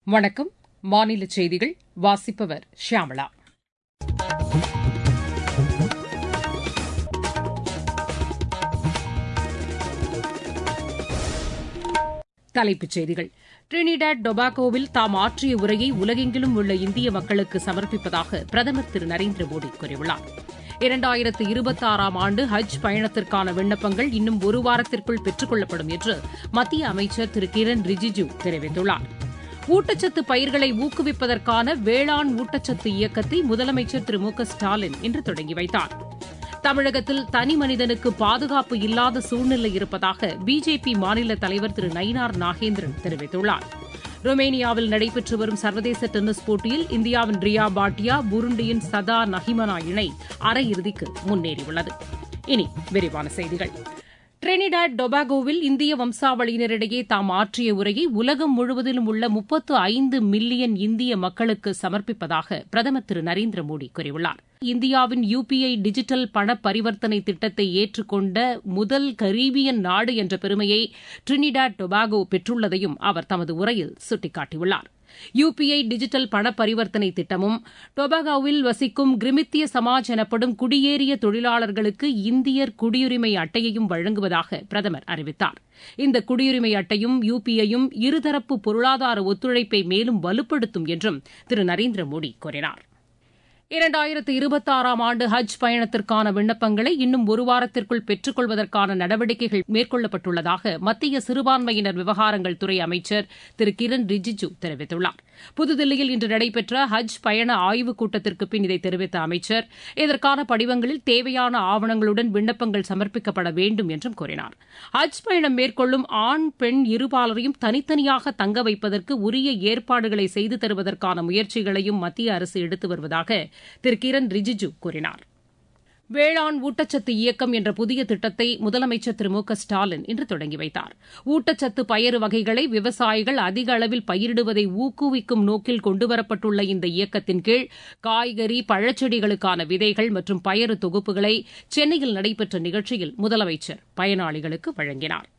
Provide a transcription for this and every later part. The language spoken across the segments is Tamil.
வணக்கம் மாநில செய்திகள் வாசிப்பவர் ஷியாமளா தலைப்புச் செய்திகள் டிரினிடாட் டொபாகோவில் தாம் ஆற்றிய உரையை உலகெங்கிலும் உள்ள இந்திய மக்களுக்கு சமர்ப்பிப்பதாக பிரதமர் திரு நரேந்திர மோடி கூறியுள்ளார் இரண்டாயிரத்து இருபத்தாறாம் ஆண்டு ஹஜ் பயணத்திற்கான விண்ணப்பங்கள் இன்னும் ஒரு வாரத்திற்குள் பெற்றுக் கொள்ளப்படும் என்று மத்திய அமைச்சர் திரு கிரண் ரிஜிஜு தெரிவித்துள்ளார் ஊட்டச்சத்து பயிர்களை ஊக்குவிப்பதற்கான வேளாண் ஊட்டச்சத்து இயக்கத்தை முதலமைச்சர் திரு மு க ஸ்டாலின் இன்று தொடங்கி வைத்தார் தமிழகத்தில் தனி மனிதனுக்கு பாதுகாப்பு இல்லாத சூழ்நிலை இருப்பதாக பிஜேபி மாநில தலைவர் திரு நயினார் நாகேந்திரன் தெரிவித்துள்ளார் ருமேனியாவில் நடைபெற்று வரும் சர்வதேச டென்னிஸ் போட்டியில் இந்தியாவின் ரியா பாட்டியா புருண்டியின் சதா நஹிமனா இணை அரையிறுதிக்கு முன்னேறியுள்ளது இனி விரிவான செய்திகள் டிரினிடாட் டொபாகோவில் இந்திய வம்சாவளியினரிடையே தாம் ஆற்றிய உரையை உலகம் முழுவதிலும் உள்ள முப்பத்து ஐந்து மில்லியன் இந்திய மக்களுக்கு சமர்ப்பிப்பதாக பிரதமர் திரு நரேந்திர மோடி கூறியுள்ளார் இந்தியாவின் யுபிஐ டிஜிட்டல் பண பரிவர்த்தனை திட்டத்தை ஏற்றுக்கொண்ட முதல் கரீபியன் நாடு என்ற பெருமையை டிரினிடாட் டொபாகோ பெற்றுள்ளதையும் அவர் தமது உரையில் சுட்டிக்காட்டியுள்ளார் யுபிஐ டிஜிட்டல் பண பரிவர்த்தனை திட்டமும் டொபாகோவில் வசிக்கும் கிரிமித்திய சமாஜ் எனப்படும் குடியேறிய தொழிலாளர்களுக்கு இந்தியர் குடியுரிமை அட்டையையும் வழங்குவதாக பிரதமர் அறிவித்தார் இந்த குடியுரிமை அட்டையும் யுபிஐயும் இருதரப்பு பொருளாதார ஒத்துழைப்பை மேலும் வலுப்படுத்தும் என்றும் திரு நரேந்திர மோடி கூறினார் இரண்டாயிரத்து இருபத்தாறாம் ஆண்டு ஹஜ் பயணத்திற்கான விண்ணப்பங்களை இன்னும் ஒரு வாரத்திற்குள் பெற்றுக் கொள்வதற்கான நடவடிக்கைகள் மேற்கொள்ளப்பட்டுள்ளதாக மத்திய சிறுபான்மையினர் விவகாரங்கள் துறை அமைச்சர் திரு கிரண் ரிஜிஜு தெரிவித்துள்ளார் புதுதில்லியில் இன்று நடைபெற்ற ஹஜ் பயண ஆய்வுக் கூட்டத்திற்கு பின் இதை தெரிவித்த அமைச்சர் இதற்கான படிவங்களில் தேவையான ஆவணங்களுடன் விண்ணப்பங்கள் சமர்ப்பிக்கப்பட வேண்டும் என்றும் கூறினார் ஹஜ் பயணம் மேற்கொள்ளும் ஆண் பெண் இருபாலரையும் தனித்தனியாக தங்க வைப்பதற்கு உரிய ஏற்பாடுகளை செய்து தருவதற்கான முயற்சிகளையும் மத்திய அரசு எடுத்து வருவதாக திரு கிரண் ரிஜிஜு கூறினார் வேளாண் ஊட்டச்சத்து இயக்கம் என்ற புதிய திட்டத்தை முதலமைச்சர் திரு மு க ஸ்டாலின் இன்று தொடங்கி வைத்தார் ஊட்டச்சத்து பயறு வகைகளை விவசாயிகள் அதிக அளவில் பயிரிடுவதை ஊக்குவிக்கும் நோக்கில் கொண்டுவரப்பட்டுள்ள இந்த இயக்கத்தின் கீழ் காய்கறி பழச்செடிகளுக்கான விதைகள் மற்றும் பயறு தொகுப்புகளை சென்னையில் நடைபெற்ற நிகழ்ச்சியில் முதலமைச்சர் பயனாளிகளுக்கு வழங்கினார்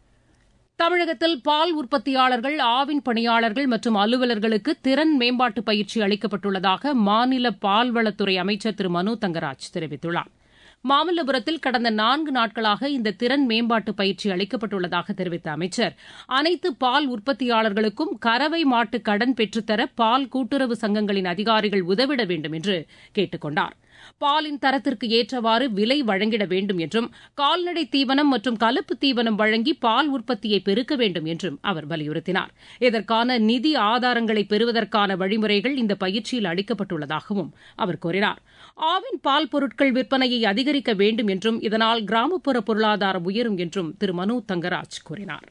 தமிழகத்தில் பால் உற்பத்தியாளர்கள் ஆவின் பணியாளர்கள் மற்றும் அலுவலர்களுக்கு திறன் மேம்பாட்டு பயிற்சி அளிக்கப்பட்டுள்ளதாக மாநில பால்வளத்துறை அமைச்சர் திரு மனோ தங்கராஜ் தெரிவித்துள்ளார் மாமல்லபுரத்தில் கடந்த நான்கு நாட்களாக இந்த திறன் மேம்பாட்டு பயிற்சி அளிக்கப்பட்டுள்ளதாக தெரிவித்த அமைச்சர் அனைத்து பால் உற்பத்தியாளர்களுக்கும் கறவை மாட்டு கடன் பெற்றுத்தர பால் கூட்டுறவு சங்கங்களின் அதிகாரிகள் உதவிட வேண்டும் என்று கேட்டுக் கொண்டார் பாலின் தரத்திற்கு ஏற்றவாறு விலை வழங்கிட வேண்டும் என்றும் கால்நடை தீவனம் மற்றும் கலப்பு தீவனம் வழங்கி பால் உற்பத்தியை பெருக்க வேண்டும் என்றும் அவர் வலியுறுத்தினார் இதற்கான நிதி ஆதாரங்களை பெறுவதற்கான வழிமுறைகள் இந்த பயிற்சியில் அளிக்கப்பட்டுள்ளதாகவும் அவர் கூறினார் ஆவின் பால் பொருட்கள் விற்பனையை அதிகரிக்க வேண்டும் என்றும் இதனால் கிராமப்புற பொருளாதாரம் உயரும் என்றும் திரு மனு தங்கராஜ் கூறினார்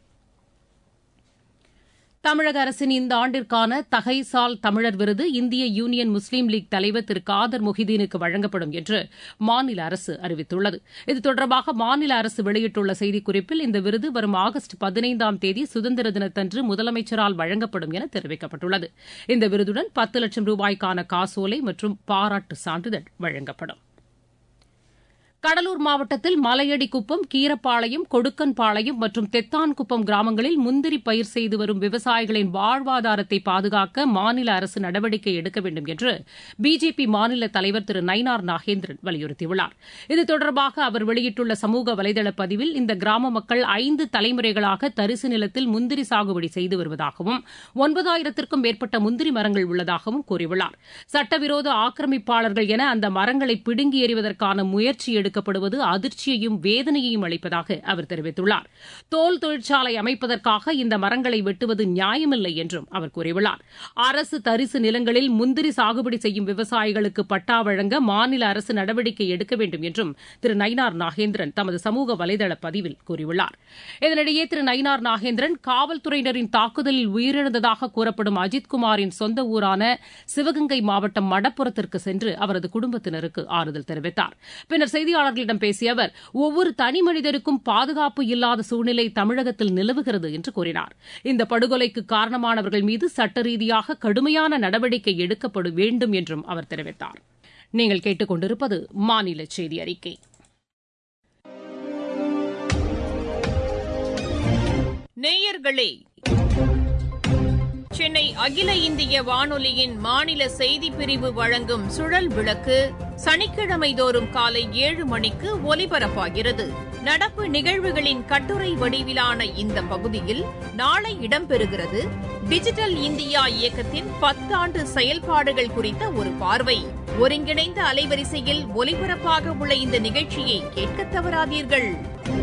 தமிழக அரசின் இந்த ஆண்டிற்கான தகைசால் தமிழர் விருது இந்திய யூனியன் முஸ்லீம் லீக் தலைவர் திரு காதர் மொஹிதீனுக்கு வழங்கப்படும் என்று மாநில அரசு அறிவித்துள்ளது இது தொடர்பாக மாநில அரசு வெளியிட்டுள்ள செய்திக்குறிப்பில் இந்த விருது வரும் ஆகஸ்ட் பதினைந்தாம் தேதி சுதந்திர தினத்தன்று முதலமைச்சரால் வழங்கப்படும் என தெரிவிக்கப்பட்டுள்ளது இந்த விருதுடன் பத்து லட்சம் ரூபாய்க்கான காசோலை மற்றும் பாராட்டு சான்றிதழ் வழங்கப்படும் கடலூர் மாவட்டத்தில் மலையடிக்குப்பம் கீரப்பாளையம் கொடுக்கன்பாளையம் மற்றும் தெத்தான்குப்பம் கிராமங்களில் முந்திரி பயிர் செய்து வரும் விவசாயிகளின் வாழ்வாதாரத்தை பாதுகாக்க மாநில அரசு நடவடிக்கை எடுக்க வேண்டும் என்று பிஜேபி மாநில தலைவர் திரு நயினார் நாகேந்திரன் வலியுறுத்தியுள்ளார் இது தொடர்பாக அவர் வெளியிட்டுள்ள சமூக வலைதள பதிவில் இந்த கிராம மக்கள் ஐந்து தலைமுறைகளாக தரிசு நிலத்தில் முந்திரி சாகுபடி செய்து வருவதாகவும் ஒன்பதாயிரத்திற்கும் மேற்பட்ட முந்திரி மரங்கள் உள்ளதாகவும் கூறியுள்ளார் சட்டவிரோத ஆக்கிரமிப்பாளர்கள் என அந்த மரங்களை பிடுங்கி எறிவதற்கான முயற்சி எடுக்கப்படுவது அதிர்ச்சியையும் வேதனையையும் அளிப்பதாக அவர் தெரிவித்துள்ளார் தோல் தொழிற்சாலை அமைப்பதற்காக இந்த மரங்களை வெட்டுவது நியாயமில்லை என்றும் அவர் கூறியுள்ளார் அரசு தரிசு நிலங்களில் முந்திரி சாகுபடி செய்யும் விவசாயிகளுக்கு பட்டா வழங்க மாநில அரசு நடவடிக்கை எடுக்க வேண்டும் என்றும் திரு நயினார் நாகேந்திரன் தமது சமூக வலைதள பதிவில் கூறியுள்ளார் இதனிடையே திரு நயினார் நாகேந்திரன் காவல்துறையினரின் தாக்குதலில் உயிரிழந்ததாக கூறப்படும் அஜித்குமாரின் சொந்த ஊரான சிவகங்கை மாவட்டம் மடப்புறத்திற்கு சென்று அவரது குடும்பத்தினருக்கு ஆறுதல் தெரிவித்தார் பின்னர் செய்தியாளர் செய்தியாளர்களிடம் பேசிய அவர் ஒவ்வொரு தனி மனிதருக்கும் பாதுகாப்பு இல்லாத சூழ்நிலை தமிழகத்தில் நிலவுகிறது என்று கூறினார் இந்த படுகொலைக்கு காரணமானவர்கள் மீது சட்ட ரீதியாக கடுமையான நடவடிக்கை எடுக்கப்பட வேண்டும் என்றும் அவர் தெரிவித்தார் நீங்கள் கேட்டுக்கொண்டிருப்பது மாநில செய்தி அறிக்கை நேயர்களே சென்னை அகில இந்திய வானொலியின் மாநில செய்திப் பிரிவு வழங்கும் சுழல் விளக்கு சனிக்கிழமை தோறும் காலை ஏழு மணிக்கு ஒலிபரப்பாகிறது நடப்பு நிகழ்வுகளின் கட்டுரை வடிவிலான இந்த பகுதியில் நாளை இடம்பெறுகிறது டிஜிட்டல் இந்தியா இயக்கத்தின் பத்தாண்டு செயல்பாடுகள் குறித்த ஒரு பார்வை ஒருங்கிணைந்த அலைவரிசையில் ஒலிபரப்பாக உள்ள இந்த நிகழ்ச்சியை கேட்க தவறாதீர்கள்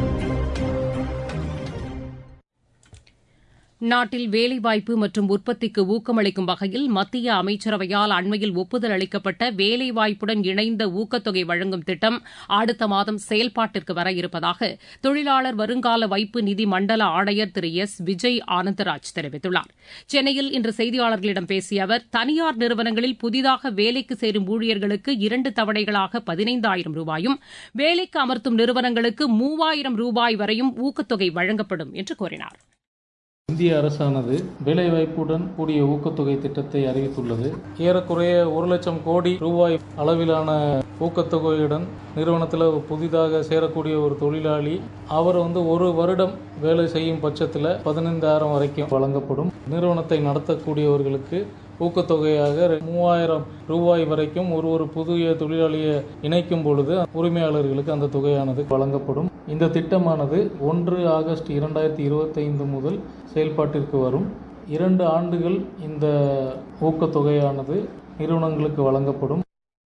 நாட்டில் வேலைவாய்ப்பு மற்றும் உற்பத்திக்கு ஊக்கமளிக்கும் வகையில் மத்திய அமைச்சரவையால் அண்மையில் ஒப்புதல் அளிக்கப்பட்ட வேலைவாய்ப்புடன் இணைந்த ஊக்கத்தொகை வழங்கும் திட்டம் அடுத்த மாதம் செயல்பாட்டிற்கு வர இருப்பதாக தொழிலாளர் வருங்கால வைப்பு நிதி மண்டல ஆணையர் திரு எஸ் விஜய் ஆனந்தராஜ் தெரிவித்துள்ளார் சென்னையில் இன்று செய்தியாளர்களிடம் பேசிய அவர் தனியார் நிறுவனங்களில் புதிதாக வேலைக்கு சேரும் ஊழியர்களுக்கு இரண்டு தவணைகளாக பதினைந்தாயிரம் ரூபாயும் வேலைக்கு அமர்த்தும் நிறுவனங்களுக்கு மூவாயிரம் ரூபாய் வரையும் ஊக்கத்தொகை வழங்கப்படும் என்று கூறினார் இந்திய அரசானது வேலைவாய்ப்புடன் கூடிய ஊக்கத்தொகை திட்டத்தை அறிவித்துள்ளது ஏறக்குறைய ஒரு லட்சம் கோடி ரூபாய் அளவிலான ஊக்கத்தொகையுடன் நிறுவனத்தில் புதிதாக சேரக்கூடிய ஒரு தொழிலாளி அவர் வந்து ஒரு வருடம் வேலை செய்யும் பட்சத்தில் பதினைந்தாயிரம் வரைக்கும் வழங்கப்படும் நிறுவனத்தை நடத்தக்கூடியவர்களுக்கு ஊக்கத்தொகையாக மூவாயிரம் ரூபாய் வரைக்கும் ஒரு ஒரு புதிய தொழிலாளியை இணைக்கும் பொழுது உரிமையாளர்களுக்கு அந்த தொகையானது வழங்கப்படும் இந்த திட்டமானது ஒன்று ஆகஸ்ட் இரண்டாயிரத்தி இருபத்தைந்து முதல் செயல்பாட்டிற்கு வரும் இரண்டு ஆண்டுகள் இந்த ஊக்கத்தொகையானது நிறுவனங்களுக்கு வழங்கப்படும்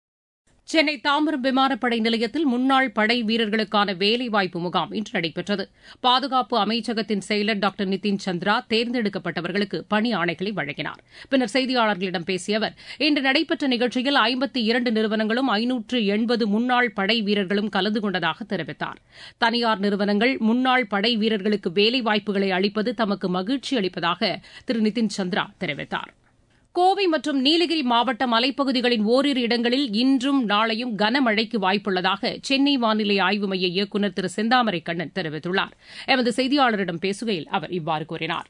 சென்னை தாம்பரம் விமானப்படை நிலையத்தில் முன்னாள் படை வீரர்களுக்கான வேலைவாய்ப்பு முகாம் இன்று நடைபெற்றது பாதுகாப்பு அமைச்சகத்தின் செயலர் டாக்டர் நிதின் சந்திரா தேர்ந்தெடுக்கப்பட்டவர்களுக்கு பணி ஆணைகளை வழங்கினார் பின்னர் செய்தியாளர்களிடம் பேசிய அவர் இன்று நடைபெற்ற நிகழ்ச்சியில் ஐம்பத்தி இரண்டு நிறுவனங்களும் ஐநூற்று எண்பது முன்னாள் படை வீரர்களும் கலந்து கொண்டதாக தெரிவித்தார் தனியார் நிறுவனங்கள் முன்னாள் படை வீரர்களுக்கு வேலைவாய்ப்புகளை அளிப்பது தமக்கு மகிழ்ச்சி அளிப்பதாக திரு நிதின் சந்திரா தெரிவித்தார் கோவை மற்றும் நீலகிரி மாவட்ட மலைப்பகுதிகளின் ஓரிரு இடங்களில் இன்றும் நாளையும் கனமழைக்கு வாய்ப்புள்ளதாக சென்னை வானிலை ஆய்வு மைய இயக்குநர் திரு செந்தாமரை கண்ணன் தெரிவித்துள்ளார் எமது செய்தியாளரிடம் பேசுகையில் அவர் இவ்வாறு கூறினார்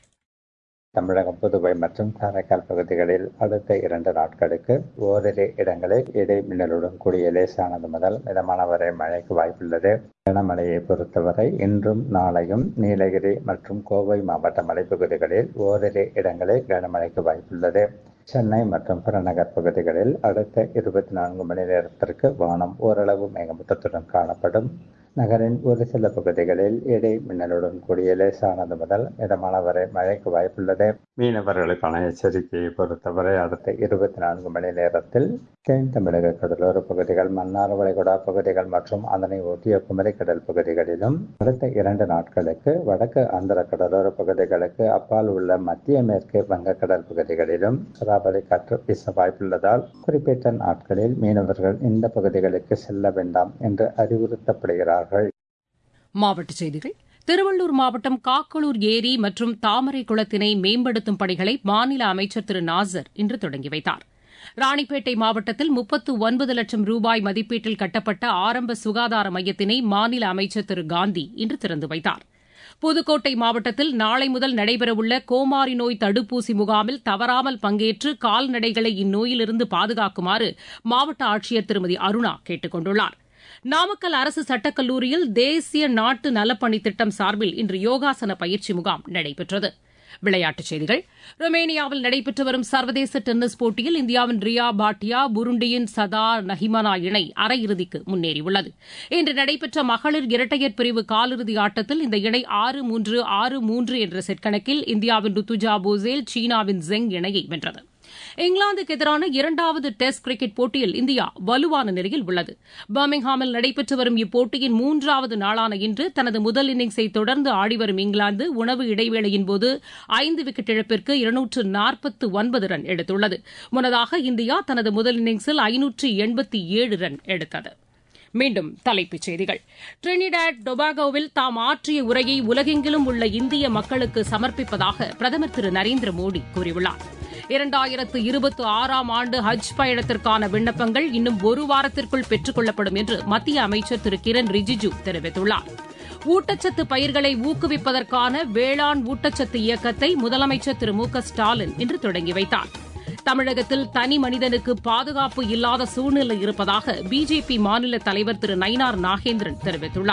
தமிழகம் புதுவை மற்றும் காரைக்கால் பகுதிகளில் அடுத்த இரண்டு நாட்களுக்கு ஓரிரு இடங்களில் இடை மின்னலுடன் கூடிய லேசானது முதல் மிதமான வரை மழைக்கு வாய்ப்புள்ளது கனமழையை பொறுத்தவரை இன்றும் நாளையும் நீலகிரி மற்றும் கோவை மாவட்ட மலைப்பகுதிகளில் ஓரிரு இடங்களில் கனமழைக்கு வாய்ப்புள்ளது சென்னை மற்றும் புறநகர் பகுதிகளில் அடுத்த இருபத்தி நான்கு மணி நேரத்திற்கு வானம் ஓரளவு மேகமூட்டத்துடன் காணப்படும் நகரின் ஒரு சில பகுதிகளில் இடை மின்னலுடன் கூடிய லேசானது முதல் மிதமான வரை மழைக்கு வாய்ப்புள்ளது மீனவர்களுக்கான எச்சரிக்கையை பொறுத்தவரை அடுத்த இருபத்தி நான்கு மணி நேரத்தில் தென் தமிழக கடலோர பகுதிகள் மன்னார் வளைகுடா பகுதிகள் மற்றும் அதனை ஒட்டிய குமரி கடல் பகுதிகளிலும் அடுத்த இரண்டு நாட்களுக்கு வடக்கு ஆந்திர கடலோர பகுதிகளுக்கு அப்பால் உள்ள மத்திய மேற்கு வங்கக்கடல் பகுதிகளிலும் சராபரி காற்று வீச வாய்ப்புள்ளதால் குறிப்பிட்ட நாட்களில் மீனவர்கள் இந்த பகுதிகளுக்கு செல்ல வேண்டாம் என்று அறிவுறுத்தப்படுகிறார்கள் மாவட்டச் செய்திகள் திருவள்ளூர் மாவட்டம் காக்கலூர் ஏரி மற்றும் தாமரை குளத்தினை மேம்படுத்தும் பணிகளை மாநில அமைச்சர் திரு நாசர் இன்று தொடங்கி வைத்தார் ராணிப்பேட்டை மாவட்டத்தில் முப்பத்து ஒன்பது லட்சம் ரூபாய் மதிப்பீட்டில் கட்டப்பட்ட ஆரம்ப சுகாதார மையத்தினை மாநில அமைச்சர் திரு காந்தி இன்று திறந்து வைத்தார் புதுக்கோட்டை மாவட்டத்தில் நாளை முதல் நடைபெறவுள்ள கோமாரி நோய் தடுப்பூசி முகாமில் தவறாமல் பங்கேற்று கால்நடைகளை இந்நோயிலிருந்து பாதுகாக்குமாறு மாவட்ட ஆட்சியர் திருமதி அருணா கேட்டுக் கொண்டுள்ளார் நாமக்கல் அரசு சட்டக்கல்லூரியில் தேசிய நாட்டு நலப்பணி திட்டம் சார்பில் இன்று யோகாசன பயிற்சி முகாம் நடைபெற்றது விளையாட்டுச் செய்திகள் ருமேனியாவில் நடைபெற்று வரும் சர்வதேச டென்னிஸ் போட்டியில் இந்தியாவின் ரியா பாட்டியா புருண்டியின் சதா நஹிமனா இணை அரையிறுதிக்கு முன்னேறியுள்ளது இன்று நடைபெற்ற மகளிர் இரட்டையர் பிரிவு காலிறுதி ஆட்டத்தில் இந்த இணை ஆறு மூன்று ஆறு மூன்று என்ற செட் கணக்கில் இந்தியாவின் ருத்துஜா போசேல் சீனாவின் ஜெங் இணையை வென்றது இங்கிலாந்துக்கு எதிரான இரண்டாவது டெஸ்ட் கிரிக்கெட் போட்டியில் இந்தியா வலுவான நிலையில் உள்ளது பர்மிங்ஹாமில் நடைபெற்று வரும் இப்போட்டியின் மூன்றாவது நாளான இன்று தனது முதல் இன்னிங்ஸை தொடர்ந்து ஆடிவரும் இங்கிலாந்து உணவு இடைவேளையின் போது ஐந்து விக்கெட் இழப்பிற்கு இருநூற்று நாற்பத்து ஒன்பது ரன் எடுத்துள்ளது முன்னதாக இந்தியா தனது முதல் இன்னிங்ஸில் ஐநூற்று எண்பத்தி ஏழு ரன் எடுத்தது மீண்டும் தலைப்புச் செய்திகள் டிரினிடாட் டொபாகோவில் தாம் ஆற்றிய உரையை உலகெங்கிலும் உள்ள இந்திய மக்களுக்கு சமர்ப்பிப்பதாக பிரதமர் திரு நரேந்திர மோடி கூறியுள்ளார் இரண்டாயிரத்து இருபத்தி ஆறாம் ஆண்டு ஹஜ் பயணத்திற்கான விண்ணப்பங்கள் இன்னும் ஒரு வாரத்திற்குள் பெற்றுக் கொள்ளப்படும் என்று மத்திய அமைச்சர் திரு கிரண் ரிஜிஜு தெரிவித்துள்ளார் ஊட்டச்சத்து பயிர்களை ஊக்குவிப்பதற்கான வேளாண் ஊட்டச்சத்து இயக்கத்தை முதலமைச்சர் திரு மு க ஸ்டாலின் இன்று தொடங்கி வைத்தார் தமிழகத்தில் தனி மனிதனுக்கு பாதுகாப்பு இல்லாத சூழ்நிலை இருப்பதாக பிஜேபி மாநில தலைவர் திரு நயினார் நாகேந்திரன் தெரிவித்துள்ளார்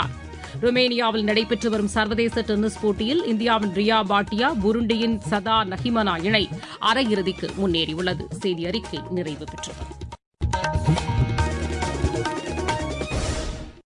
ருமேனியாவில் நடைபெற்று வரும் சர்வதேச டென்னிஸ் போட்டியில் இந்தியாவின் ரியா பாட்டியா புருண்டியின் சதா நஹிமனா இணை அரையிறுதிக்கு முன்னேறியுள்ளது செய்தி அறிக்கை நிறைவு பெற்றது